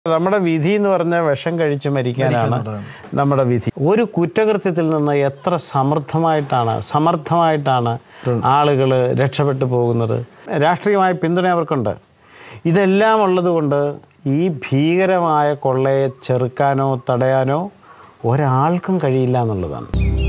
നമ്മുടെ വിധി എന്ന് പറഞ്ഞാൽ വിഷം കഴിച്ച് മരിക്കാനാണ് നമ്മുടെ വിധി ഒരു കുറ്റകൃത്യത്തിൽ നിന്ന് എത്ര സമൃദ്ധമായിട്ടാണ് സമർത്ഥമായിട്ടാണ് ആളുകൾ രക്ഷപ്പെട്ടു പോകുന്നത് രാഷ്ട്രീയമായ പിന്തുണ അവർക്കുണ്ട് ഇതെല്ലാം ഉള്ളതുകൊണ്ട് ഈ ഭീകരമായ കൊള്ളയെ ചെറുക്കാനോ തടയാനോ ഒരാൾക്കും കഴിയില്ല എന്നുള്ളതാണ്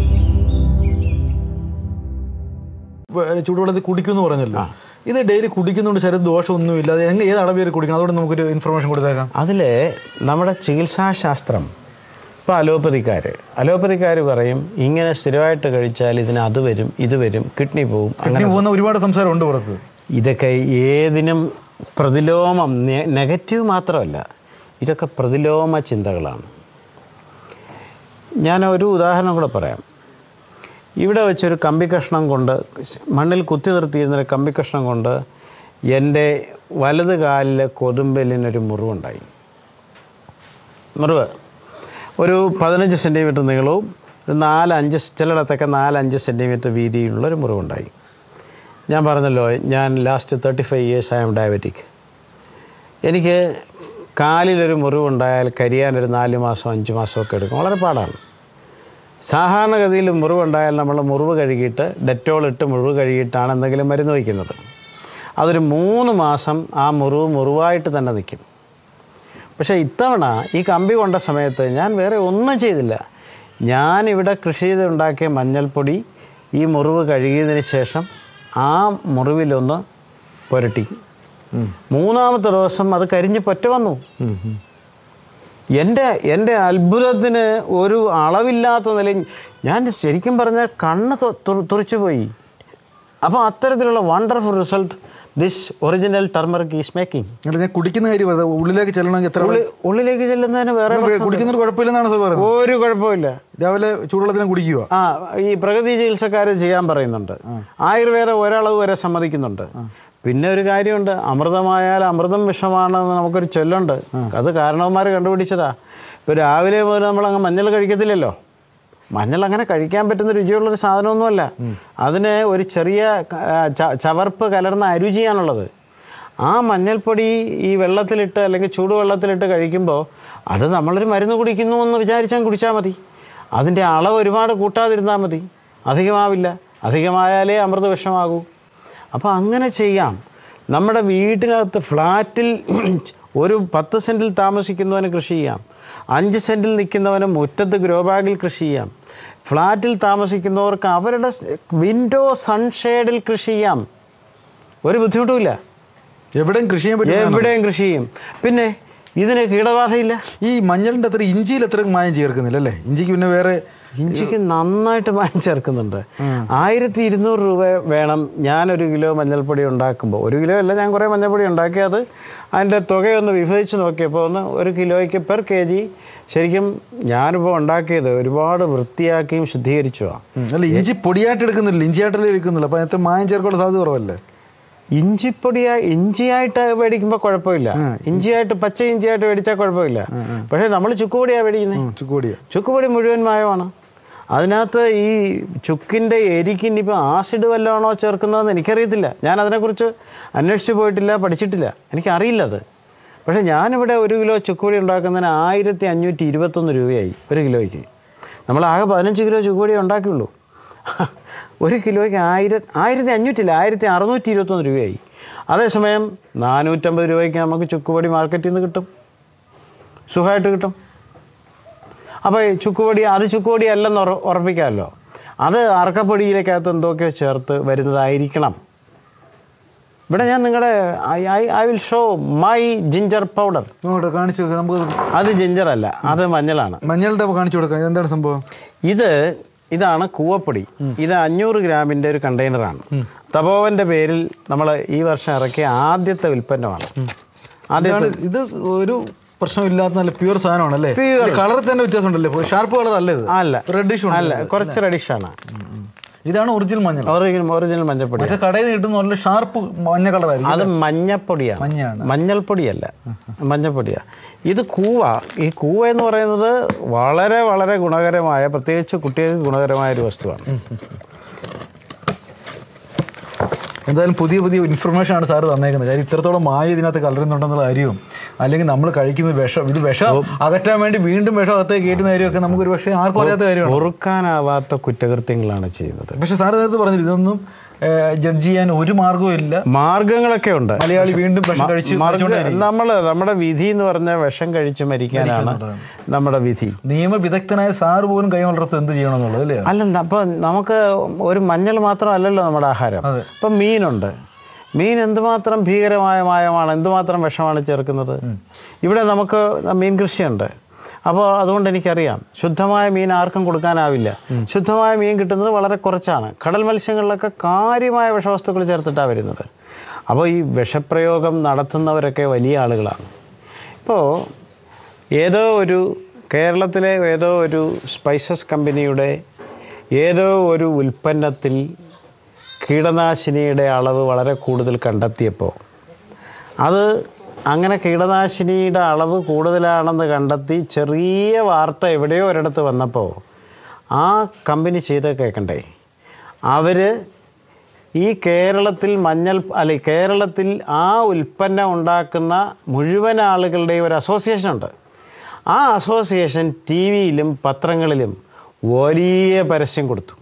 വ- ചൂടുവെള്ളത്തിൽ കുടിക്കുമെന്ന് പറഞ്ഞല്ലോ ഇത് ഡെയിലി കുടിക്കുന്നതുകൊണ്ട് ശരീരം ദോഷമൊന്നുമില്ല അത് എങ്ങനെ ഏത് അളവ് വരെ കുടിക്കണം അതുകൊണ്ട് നമുക്കൊരു ഇൻഫർമേഷൻ കൊടുത്തേക്കാം അതിൽ നമ്മുടെ ചികിത്സാശാസ്ത്രം ഇപ്പോൾ അലോപ്പതിക്കാർ അലോപ്പതിക്കാർ പറയും ഇങ്ങനെ സ്ഥിരമായിട്ട് കഴിച്ചാൽ ഇതിന് അത് വരും ഇത് വരും കിഡ്നി പോവും കിഡ്നി പോകുന്ന ഒരുപാട് സംസാരമുണ്ട് പുറത്ത് ഇതൊക്കെ ഏതിനും പ്രതിലോമം നെ- നെഗറ്റീവ് മാത്രമല്ല ഇതൊക്കെ പ്രതിലോമ ചിന്തകളാണ് ഞാൻ ഒരു ഉദാഹരണം കൂടെ പറയാം ഇവിടെ വെച്ചൊരു കമ്പി കഷ്ണം കൊണ്ട് മണ്ണിൽ കുത്തി നിർത്തിയിരുന്നൊരു കമ്പി കഷ്ണം കൊണ്ട് എൻ്റെ വലത് കാലിലെ കൊതുമ്പലിനൊരു മുറിവുണ്ടായി മുറിവ് ഒരു പതിനഞ്ച് സെൻറ്റിമീറ്റർ നീളവും ഒരു നാല് അഞ്ച് ചിലയിടത്തൊക്കെ നാല് അഞ്ച് സെൻറ്റിമീറ്റർ വീതിയിലുള്ളൊരു മുറിവുണ്ടായി ഞാൻ പറഞ്ഞല്ലോ ഞാൻ last thirty five years I am diabetic എനിക്ക് കാലിലൊരു മുറിവുണ്ടായാൽ കരിയാൻ ഒരു നാല് മാസം അഞ്ച് മാസമൊക്കെ എടുക്കും വളരെ പാടാണ് സാധാരണഗതിയിൽ മുറിവുണ്ടായാൽ നമ്മൾ മുറിവ് കഴുകിയിട്ട് ഡെറ്റോൾ ഇട്ട് മുറിവ് കഴുകിയിട്ടാണ് എന്തെങ്കിലും മരുന്ന് വയ്ക്കുന്നത് അതൊരു മൂന്ന് മാസം ആ മുറിവ് മുറിവായിട്ട് തന്നെ നിൽക്കും പക്ഷേ ഇത്തവണ ഈ കമ്പി കൊണ്ട സമയത്ത് ഞാൻ വേറെ ഒന്നും ചെയ്തില്ല ഞാൻ ഇവിടെ കൃഷി ചെയ്ത് ഉണ്ടാക്കിയ മഞ്ഞൾപ്പൊടി ഈ മുറിവ് കഴുകിയതിന് ശേഷം ആ മുറിവിലൊന്ന് പുരട്ടി മൂന്നാമത്തെ ദിവസം അത് കരിഞ്ഞ് പൊറ്റ വന്നു എൻ്റെ എൻ്റെ അത്ഭുതത്തിന് ഒരു അളവില്ലാത്ത നിലയിൽ ഞാൻ ശരിക്കും പറഞ്ഞാൽ കണ്ണ് തു- തു- തുറിച്ചു പോയി അപ്പോൾ അത്തരത്തിലുള്ള wonderful result this original turmeric is making അല്ല ഞാൻ കുടിക്കുന്ന കാര്യം പറഞ്ഞത് ഉള്ളിലേക്ക് ചെല്ലണമെങ്കിൽ എത്ര ഉള്ളി- ഉള്ളിലേക്ക് ചെല്ലുന്നതിന് വേറെ പ്രശ്നം- കുടിക്കുന്നൊരു കുഴപ്പമില്ലെന്നാണ് സാർ പറയുന്നത് ഒരു കുഴപ്പമില്ല രാവിലെ ചൂടുവെള്ളത്തിലും കുടിക്കുക ആ ഈ പ്രകൃതി ചികിത്സക്കാർ ചെയ്യാൻ പറയുന്നുണ്ട് ആയുർവേദം ഒരളവ് വരെ സമ്മതിക്കുന്നുണ്ട് പിന്നെ ഒരു കാര്യമുണ്ട് അമൃതമായാൽ അമൃതം വിഷമാണെന്ന് നമുക്കൊരു ചൊല്ലുണ്ട് അത് കാരണവന്മാർ കണ്ടുപിടിച്ചതാ ഇപ്പോൾ രാവിലെ മുതൽ നമ്മളങ്ങ് മഞ്ഞൾ കഴിക്കത്തില്ലല്ലോ മഞ്ഞൾ അങ്ങനെ കഴിക്കാൻ പറ്റുന്ന രുചിയുള്ളൊരു സാധനമൊന്നുമല്ല അതിന് ഒരു ചെറിയ ആ, ച- ചവർപ്പ് കലർന്ന അരുചിയാണുള്ളത് ആ മഞ്ഞൾപ്പൊടി ഈ വെള്ളത്തിലിട്ട് അല്ലെങ്കിൽ ചൂടുവെള്ളത്തിലിട്ട് കഴിക്കുമ്പോൾ അത് നമ്മളൊരു മരുന്ന് കുടിക്കുന്നു എന്ന് വിചാരിച്ചാൽ കുടിച്ചാൽ മതി അതിൻ്റെ അളവ് ഒരുപാട് കൂട്ടാതിരുന്നാൽ മതി അധികമാവില്ല അധികമായാലേ അമൃത വിഷമാകൂ അപ്പോൾ അങ്ങനെ ചെയ്യാം നമ്മുടെ വീട്ടിനകത്ത് ഫ്ലാറ്റിൽ ഒരു പത്ത് സെൻറ്റിൽ താമസിക്കുന്നവന് കൃഷി ചെയ്യാം അഞ്ച് സെൻറ്റിൽ നിൽക്കുന്നവന് മുറ്റത്ത് ഗ്രോ ബാഗിൽ കൃഷി ചെയ്യാം ഫ്ലാറ്റിൽ താമസിക്കുന്നവർക്ക് അവരുടെ വിൻഡോ സൺഷെയ്ഡിൽ കൃഷി ചെയ്യാം ഒരു ബുദ്ധിമുട്ടുമില്ല എവിടെയും കൃഷി ചെയ്യാൻ പറ്റും എവിടെയും കൃഷി ചെയ്യും പിന്നെ ഇതിന് കീടബാധയില്ല ഈ മഞ്ഞളിന്റെ അത്ര ഇഞ്ചിയിൽ അത്ര മായം ചേർക്കുന്നില്ല അല്ലേ ഇഞ്ചിക്ക് പിന്നെ വേറെ ഇഞ്ചിക്ക് നന്നായിട്ട് മായം ചേർക്കുന്നുണ്ട് ആയിരത്തി ഇരുന്നൂറ് രൂപ വേണം ഞാനൊരു കിലോ മഞ്ഞൾപ്പൊടി ഉണ്ടാക്കുമ്പോൾ ഒരു കിലോ അല്ല ഞാൻ കുറേ മഞ്ഞൾപ്പൊടി ഉണ്ടാക്കി അത് അതിൻ്റെ തുകയൊന്ന് വിഭജിച്ച് നോക്കിയപ്പോൾ ഒന്ന് ഒരു കിലോയ്ക്ക് പെർ കെ ജി ശരിക്കും ഞാനിപ്പോൾ ഉണ്ടാക്കിയത് ഒരുപാട് വൃത്തിയാക്കിയും ശുദ്ധീകരിച്ചുവാണ് ഉം. അല്ല ഇഞ്ചി പൊടിയായിട്ട് എടുക്കുന്നില്ല ഇഞ്ചിയായിട്ടല്ലേ എടുക്കുന്നില്ല അപ്പം എത്ര മായം ചേർക്കാനുള്ള സാധ്യത കുറവല്ലേ ഇഞ്ചിപ്പൊടിയാ ഇഞ്ചിയായിട്ട് മേടിക്കുമ്പോൾ കുഴപ്പമില്ല ഇഞ്ചിയായിട്ട് പച്ച ഇഞ്ചിയായിട്ട് മേടിച്ചാൽ കുഴപ്പമില്ല പക്ഷേ നമ്മൾ ചുക്കുപൊടിയാണ് മേടിക്കുന്നത് ചുക്കുപൊടിയ ചുക്കുപൊടി മുഴുവൻ മായമാണ് അതിനകത്ത് ഈ ചുക്കിൻ്റെ എരിക്ക് ഇനിയിപ്പോൾ ആസിഡ് വല്ലതാണോ ചേർക്കുന്നതെന്ന് എനിക്കറിയത്തില്ല ഞാൻ അതിനെക്കുറിച്ച് അന്വേഷിച്ച് പോയിട്ടില്ല പഠിച്ചിട്ടില്ല എനിക്കറിയില്ല അത് പക്ഷേ ഞാനിവിടെ ഒരു കിലോ ചുക്കുപൊടി ഉണ്ടാക്കുന്നതിന് ആയിരത്തി അഞ്ഞൂറ്റി ഇരുപത്തൊന്ന് രൂപയായി ഒരു കിലോയ്ക്ക് നമ്മൾ ആകെ പതിനഞ്ച് കിലോ ചുക്കുപൊടി ഉണ്ടാക്കിയുള്ളൂ ഒരു കിലോയ്ക്ക് ആയിരത്തി ആയിരത്തി അഞ്ഞൂറ്റില്ല ആയിരത്തി അറുന്നൂറ്റി ഇരുപത്തൊന്ന് രൂപയായി അതേസമയം നാനൂറ്റമ്പത് രൂപയ്ക്ക് നമുക്ക് ചുക്കുപൊടി മാർക്കറ്റിൽ നിന്ന് കിട്ടും സുഖമായിട്ട് കിട്ടും അപ്പോൾ ഈ ചുക്കുപൊടി അത് ചുക്കുപൊടി അല്ലെന്ന് ഉറ ഉറപ്പിക്കാമല്ലോ അത് അറക്കപ്പൊടിയിലേക്കകത്ത് എന്തൊക്കെയോ ചേർത്ത് വരുന്നതായിരിക്കണം ഇവിടെ ഞാൻ നിങ്ങളുടെ I will show my ginger powder ഇങ്ങോട്ട് കാണിച്ചു നോക്കാം നമുക്ക് അത് ജിഞ്ചർ അല്ല അത് മഞ്ഞളാണ് മഞ്ഞളുടെ കാണിച്ചു കൊടുക്കാം എന്താണ് സംഭവം ഇത് ഇതാണ് കൂവപ്പൊടി ഇത് അഞ്ഞൂറ് ഗ്രാമിൻ്റെ ഒരു കണ്ടെയ്നറാണ് തപോവൻ്റെ പേരിൽ നമ്മൾ ഈ വർഷം ഇറക്കിയ ആദ്യത്തെ ഉൽപ്പന്നമാണ് ആദ്യത്തെ ഇതാണ് ഇത് ഒരു പ്രശ്നമില്ലാത്ത നല്ല പ്യൂർ സാധനമാണ് അല്ലേ Pure. കളർ തന്നെ വ്യത്യാസം ഉണ്ടല്ലേ ഷാർപ്പ് കളർ അല്ലേ ഇത് അല്ല റെഡിഷ് അല്ല കുറച്ച് റെഡിഷാണ് ഇതാണ് ഒറിജിനൽ മഞ്ഞൾ ഒറിജിനൽ ഒറിജിനൽ മഞ്ഞപ്പൊടി പക്ഷേ കടയിൽ നിന്ന് കിട്ടുന്ന നല്ല ഷാർപ്പ് മഞ്ഞ കളറായിരിക്കും അത് മഞ്ഞപ്പൊടിയാണ് മഞ്ഞയാണ് മഞ്ഞൾപ്പൊടിയല്ല മഞ്ഞൾപ്പൊടിയാണ് ഇത് കൂവ ഈ കൂവ എന്ന് പറയുന്നത് വളരെ വളരെ ഗുണകരമായ പ്രത്യേകിച്ച് കുട്ടികൾക്ക് ഗുണകരമായ ഒരു വസ്തുവാണ് എന്തായാലും പുതിയ പുതിയ ഇൻഫർമേഷൻ ആണ് സാറ് തന്നേക്കുന്നത് കാര്യം ഇത്രത്തോളം മായ ഇതിനകത്ത് കലരുന്നുണ്ടെന്നുള്ള കാര്യവും അല്ലെങ്കിൽ നമ്മൾ കഴിക്കുന്ന വിഷം ഇത് വിഷം അകറ്റാൻ വേണ്ടി വീണ്ടും വിഷം അകത്തേക്ക് കയറ്റുന്ന കാര്യമൊക്കെ നമുക്കൊരു പക്ഷേ ആർക്കും അറിയാത്ത കാര്യമാണ് പൊറുക്കാനാവാത്ത കുറ്റകൃത്യങ്ങളാണ് ചെയ്യുന്നത് പക്ഷേ സാറ് നേരത്തെ പറഞ്ഞില്ല ഇതൊന്നും ജഡ്ജ് ചെയ്യാൻ ഒരു മാർഗവും ഇല്ല മാർഗങ്ങളൊക്കെ ഉണ്ട് മലയാളി വീണ്ടും വിഷം കഴിച്ച് നമ്മൾ നമ്മുടെ വിധി എന്ന് പറഞ്ഞാൽ വിഷം കഴിച്ച് മരിക്കാനാണ് നമ്മുടെ വിധി നിയമവിദഗ്ധനായ സാറ് പോലും കൈ വളർത്ത് എന്ത് ചെയ്യണമെന്നുള്ളത് അല്ലേ അല്ല അപ്പോൾ നമുക്ക് ഒരു മഞ്ഞൾ മാത്രമല്ലല്ലോ നമ്മുടെ ആഹാരം ഇപ്പം മീനുണ്ട് മീൻ എന്തുമാത്രം ഭീകരമായ മായമാണ് എന്തുമാത്രം വിഷമാണ് ചേർക്കുന്നത് ഇവിടെ നമുക്ക് മീൻ കൃഷിയുണ്ട് അപ്പോൾ അതുകൊണ്ട് എനിക്കറിയാം ശുദ്ധമായ മീൻ ആർക്കും കൊടുക്കാനാവില്ല ശുദ്ധമായ മീൻ കിട്ടുന്നത് വളരെ കുറച്ചാണ് കടൽ മത്സ്യങ്ങളിലൊക്കെ കാര്യമായ വിഷവസ്തുക്കൾ ചേർത്തിട്ടാണ് വരുന്നത് അപ്പോൾ ഈ വിഷപ്രയോഗം നടത്തുന്നവരൊക്കെ വലിയ ആളുകളാണ് ഇപ്പോൾ ഏതോ ഒരു കേരളത്തിലെ ഏതോ ഒരു സ്പൈസസ് കമ്പനിയുടെ ഏതോ ഒരു ഉൽപ്പന്നത്തിൽ കീടനാശിനിയുടെ അളവ് വളരെ കൂടുതൽ കണ്ടെത്തിയപ്പോൾ അത് അങ്ങനെ കീടനാശിനിയുടെ അളവ് കൂടുതലാണെന്ന് കണ്ടെത്തി ചെറിയ വാർത്ത എവിടെയോ ഒരിടത്ത് വന്നപ്പോൾ ആ കമ്പനി ചെയ്ത് കേൾക്കണ്ടേ അവർ ഈ കേരളത്തിൽ മഞ്ഞൾ അല്ലെ കേരളത്തിൽ ആ ഉൽപ്പന്നം ഉണ്ടാക്കുന്ന മുഴുവൻ ആളുകളുടെയും ഒരു അസോസിയേഷൻ ഉണ്ട് ആ അസോസിയേഷൻ ടി വിയിലും പത്രങ്ങളിലും വലിയ പരസ്യം കൊടുത്തു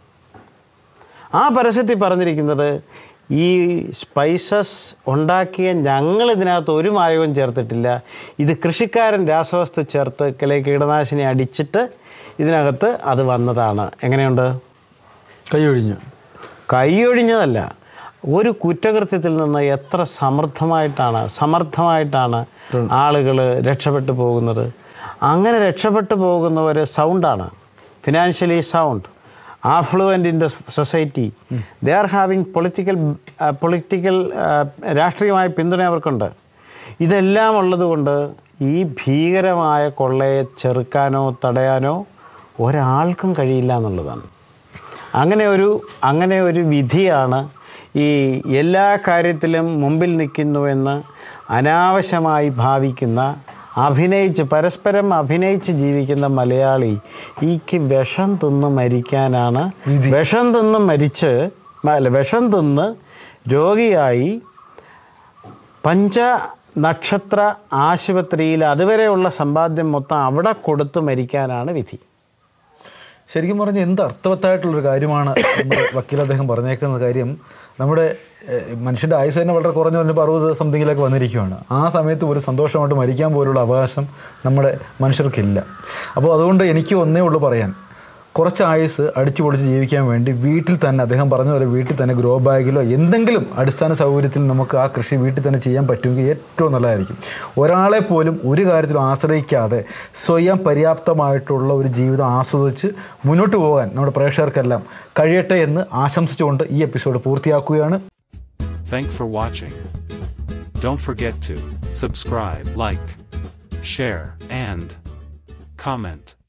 ആ പരസ്യത്തിൽ പറഞ്ഞിരിക്കുന്നത് ഈ സ്പൈസസ് ഉണ്ടാക്കിയ ഞങ്ങൾ ഇതിനകത്ത് ഒരു മായവും ചേർത്തിട്ടില്ല ഇത് കൃഷിക്കാരൻ രാസവസ്തു ചേർത്ത് കിളെ കീടനാശിനി അടിച്ചിട്ട് ഇതിനകത്ത് അത് വന്നതാണ് എങ്ങനെയുണ്ട് കൈ ഒഴിഞ്ഞു കൈയൊഴിഞ്ഞതല്ല ഒരു കുറ്റകൃത്യത്തിൽ നിന്ന് എത്ര സമൃദ്ധമായിട്ടാണ് സമർത്ഥമായിട്ടാണ് ആളുകൾ രക്ഷപ്പെട്ടു പോകുന്നത് അങ്ങനെ രക്ഷപ്പെട്ടു പോകുന്നവർ സൗണ്ടാണ് financially sound affluent in the society they are having political political രാഷ്ട്രീയമായ പിന്തുണ അവർക്കുണ്ട് ഇതെല്ലാം ഉള്ളതുകൊണ്ട് ഈ ഭീകരമായ കൊള്ളയെ ചെറുക്കാനോ തടയാനോ ഒരാൾക്കും കഴിയില്ല എന്നുള്ളതാണ് അങ്ങനെ ഒരു അങ്ങനെ ഒരു വിധിയാണ് ഈ എല്ലാ കാര്യത്തിലും മുമ്പിൽ നിൽക്കുന്നുവെന്ന് അനാവശ്യമായി ഭാവിക്കുന്ന അഭിനയിച്ച് പരസ്പരം അഭിനയിച്ച് ജീവിക്കുന്ന മലയാളി ഈക്ക് വിഷം തിന്ന് മരിക്കാനാണ് വിഷം തിന്ന് മരിച്ച് അല്ല വിഷം തിന്ന് രോഗിയായി പഞ്ച നക്ഷത്ര ആശുപത്രിയിൽ അതുവരെയുള്ള സമ്പാദ്യം മൊത്തം അവിടെ കൊടുത്തു മരിക്കാനാണ് വിധി ശരിക്കും പറഞ്ഞാൽ എന്ത് അർത്ഥവത്തായിട്ടുള്ളൊരു കാര്യമാണ് നമ്മുടെ വക്കീൽ അദ്ദേഹം പറഞ്ഞേക്കുന്ന കാര്യം നമ്മുടെ ഏഹ്, മനുഷ്യൻ്റെ ആയുസ് തന്നെ വളരെ കുറഞ്ഞു പറഞ്ഞപ്പോൾ അറുപത് സംതിങ്ങിലൊക്കെ വന്നിരിക്കുകയാണ് ആ സമയത്ത് ഒരു സന്തോഷമായിട്ട് മരിക്കാൻ പോലുള്ള അവകാശം നമ്മുടെ മനുഷ്യർക്കില്ല അപ്പോൾ അതുകൊണ്ട് എനിക്ക് ഒന്നേ ഉള്ളൂ പറയാൻ കുറച്ച് ആയുസ് അടിച്ചു പൊളിച്ച് ജീവിക്കാൻ വേണ്ടി വീട്ടിൽ തന്നെ അദ്ദേഹം പറഞ്ഞ പോലെ വീട്ടിൽ തന്നെ ഗ്രോ ബാഗിലോ എന്തെങ്കിലും അടിസ്ഥാന സൗകര്യത്തിൽ നമുക്ക് ആ കൃഷി വീട്ടിൽ തന്നെ ചെയ്യാൻ പറ്റുമെങ്കിൽ ഏറ്റവും നല്ലതായിരിക്കും ഒരാളെ പോലും ഒരു കാര്യത്തിലും ആശ്രയിക്കാതെ സ്വയം പര്യാപ്തമായിട്ടുള്ള ഒരു ജീവിതം ആസ്വദിച്ച് മുന്നോട്ട് പോകാൻ നമ്മുടെ പ്രേക്ഷകർക്കെല്ലാം കഴിയട്ടെ എന്ന് ആശംസിച്ചുകൊണ്ട് ഈ എപ്പിസോഡ് പൂർത്തിയാക്കുകയാണ് Thank for watching. Don't forget to subscribe, like, share, and comment.